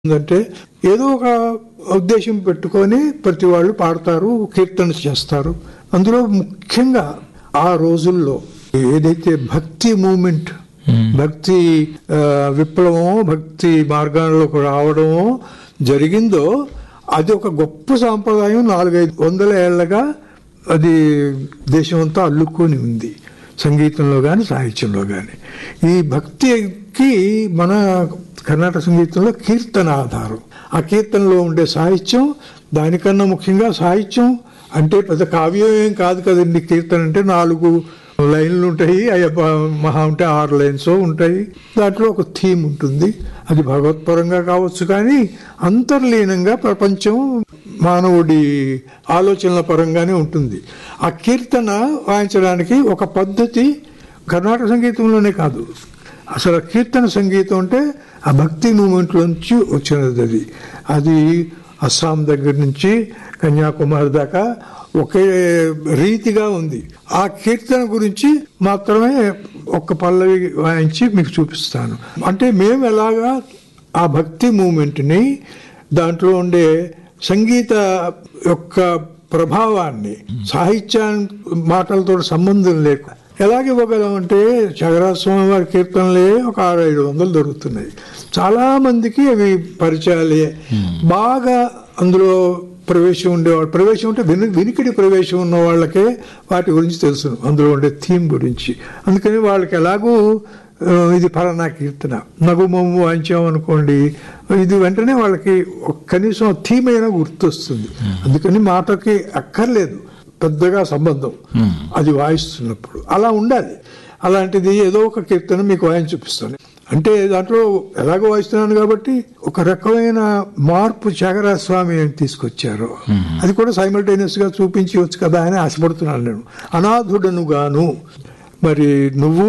అంటే ఏదో ఒక ఉద్దేశం పెట్టుకొని ప్రతి వాళ్ళు పాడతారు కీర్తన చేస్తారు అందులో ముఖ్యంగా ఆ రోజుల్లో ఏదైతే భక్తి మూమెంట్ భక్తి ఆ, విప్లవమో భక్తి మార్గాల్లోకి రావడమో జరిగిందో అది ఒక గొప్ప సాంప్రదాయం నాలుగైదు వందల ఏళ్లగా అది దేశమంతా అల్లుకొని ఉంది సంగీతంలో కానీ సాహిత్యంలో కానీ ఈ భక్తికి మన కర్ణాటక సంగీతంలో కీర్తన ఆధారం ఆ కీర్తనలో ఉండే సాహిత్యం దానికన్నా ముఖ్యంగా సాహిత్యం అంటే పెద్ద కావ్యం ఏం కాదు కదండి కీర్తన అంటే నాలుగు లైన్లు ఉంటాయి అయ్యప్ప మహా ఉంటే ఆరు లైన్స్ ఉంటాయి దాంట్లో ఒక థీమ్ ఉంటుంది అది భగవత్పరంగా కావచ్చు కానీ అంతర్లీనంగా ప్రపంచం మానవుడి ఆలోచనల పరంగానే ఉంటుంది ఆ కీర్తన వాయించడానికి ఒక పద్ధతి కర్ణాటక సంగీతంలోనే కాదు అసలు ఆ కీర్తన సంగీతం అంటే ఆ భక్తి మూమెంట్ నుంచి వచ్చినది అది అది అస్సాం దగ్గర నుంచి కన్యాకుమారి దాకా ఒకే రీతిగా ఉంది ఆ కీర్తన గురించి మాత్రమే ఒక్క పల్లవి వాయించి మీకు చూపిస్తాను అంటే మేము ఎలాగా ఆ భక్తి మూమెంట్ని దాంట్లో ఉండే సంగీత యొక్క ప్రభావాన్ని సాహిత్య మాటలతో సంబంధం లేక ఎలాగ ఇవ్వగలం అంటే చగరాస్వామి వారి కీర్తనలే ఒక ఆరు ఐదు వందలు దొరుకుతున్నాయి చాలా మందికి అవి పరిచయాలే బాగా అందులో ప్రవేశం ఉండేవాడు ప్రవేశం అంటే విని వినికిడి ప్రవేశం ఉన్న వాళ్ళకే వాటి గురించి తెలుసు అందులో ఉండే థీమ్ గురించి అందుకని వాళ్ళకి ఎలాగూ ఆ, ఇది ఫలానా కీర్తన నగుమమ్ము వాయించామనుకోండి ఇది వెంటనే వాళ్ళకి ఒక కనీసం థీమ్ అయినా గుర్తొస్తుంది అందుకని మాటకి అక్కర్లేదు పెద్దగా సంబంధం అది వాయిస్తున్నప్పుడు అలా ఉండాలి అలాంటిది ఏదో ఒక కీర్తన మీకు వాయించి చూపిస్తాను అంటే దాంట్లో ఎలాగో వాయిస్తున్నాను కాబట్టి ఒక రకమైన మార్పు త్యాగరాజ స్వామి అని తీసుకొచ్చారు అది కూడా సైమల్టేనియస్ గా చూపించవచ్చు కదా అని ఆశపడుతున్నాను నేను అనాథుడను గాను మరి నువ్వు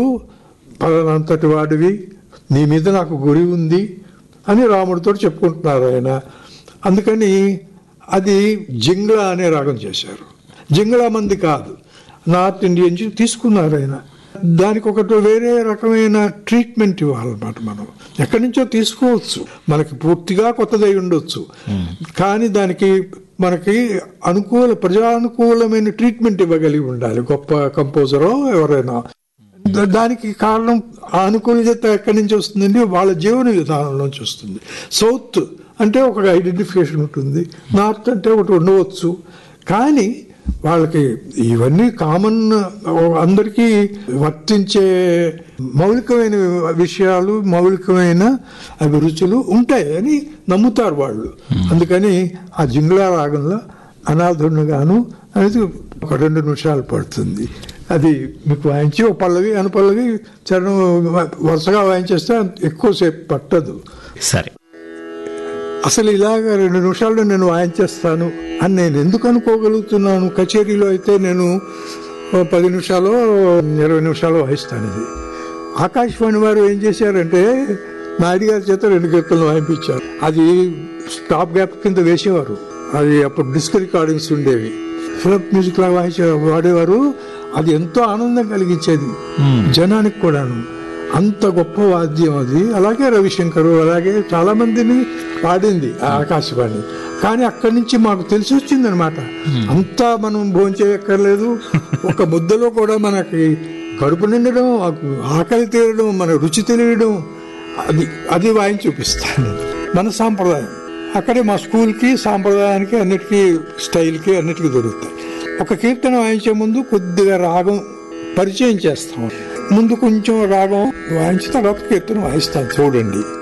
పలానంతటి వాడివి నీ మీద నాకు గురి ఉంది అని రాముడితో చెప్పుకుంటున్నారు ఆయన అందుకని అది జింగ్లా అనే రాగం చేశారు జింగ్లా మంది కాదు నార్త్ ఇండియా నుంచి తీసుకున్నారు ఆయన దానికి ఒకటి వేరే రకమైన ట్రీట్మెంట్ ఇవ్వాలన్నమాట మనం ఎక్కడి నుంచో తీసుకోవచ్చు మనకి పూర్తిగా కొత్తదై ఉండొచ్చు కానీ దానికి మనకి అనుకూల ప్రజానుకూలమైన ట్రీట్మెంట్ ఇవ్వగలిగి ఉండాలి గొప్ప కంపోజరో ఎవరైనా దా- దానికి కారణం ఆ అనుకూలత ఎక్కడి నుంచి వస్తుందండి వాళ్ళ జీవన విధానం నుంచి వస్తుంది సౌత్ అంటే ఒక ఐడెంటిఫికేషన్ ఉంటుంది నార్త్ అంటే ఒకటి ఉండవచ్చు కానీ వాళ్ళకి ఇవన్నీ కామన్ అందరికీ వర్తించే మౌలికమైన విషయాలు మౌలికమైన అభిరుచులు ఉంటాయి అని నమ్ముతారు వాళ్ళు అందుకని ఆ జింగ్లా రాగంలో అనాథుడిని గాను అనేది ఒక రెండు నిమిషాలు పడుతుంది అది మీకు వాయించి ఒక పల్లవి అనుపల్లవి చరణం వరుసగా వాయించేస్తే ఎక్కువసేపు పట్టదు సరే అసలు ఇలాగ రెండు నిమిషాల్లో నేను వాయించేస్తాను అని నేను ఎందుకు అనుకోగలుగుతున్నాను కచేరీలో అయితే నేను ఓ పది నిమిషాలు ఇరవై నిమిషాలు వాయిస్తాను ఇది ఆకాశవాణి వారు ఏం చేశారంటే నాయుడు గారి చేత రెండు కీర్తనలు వాయింపించారు అది స్టాప్ గ్యాప్ కింద వేసేవారు అది అప్పుడు డిస్క్ రికార్డింగ్స్ ఉండేవి ఫిలప్ మ్యూజిక్ లాగా వాయించే వాడేవారు అది ఎంతో ఆనందం కలిగించేది జనానికి కూడాను అంత గొప్ప వాద్యం అది అలాగే రవిశంకర్ అలాగే చాలా మందిని పాడింది ఆ ఆకాశవాణి కానీ అక్కడి నుంచి మాకు తెలిసి వచ్చింది అనమాట అంతా మనం భోంచేయక్కర్లేదు ఒక ముద్దలో కూడా మనకి కడుపు నిండడం ఆకలి తీరడం మన రుచి తెలియడం అది అది వాయిని చూపిస్తాను మన సాంప్రదాయం అక్కడే మా స్కూల్కి సాంప్రదాయానికి అన్నిటికీ స్టైల్కి అన్నిటికీ దొరుకుతాయి ఒక కీర్తన వాయించే ముందు కొద్దిగా రాగం పరిచయం చేస్తాం ముందు కొంచెం రాగం వాయించి తర్వాత కీర్తన వాయిస్తాం చూడండి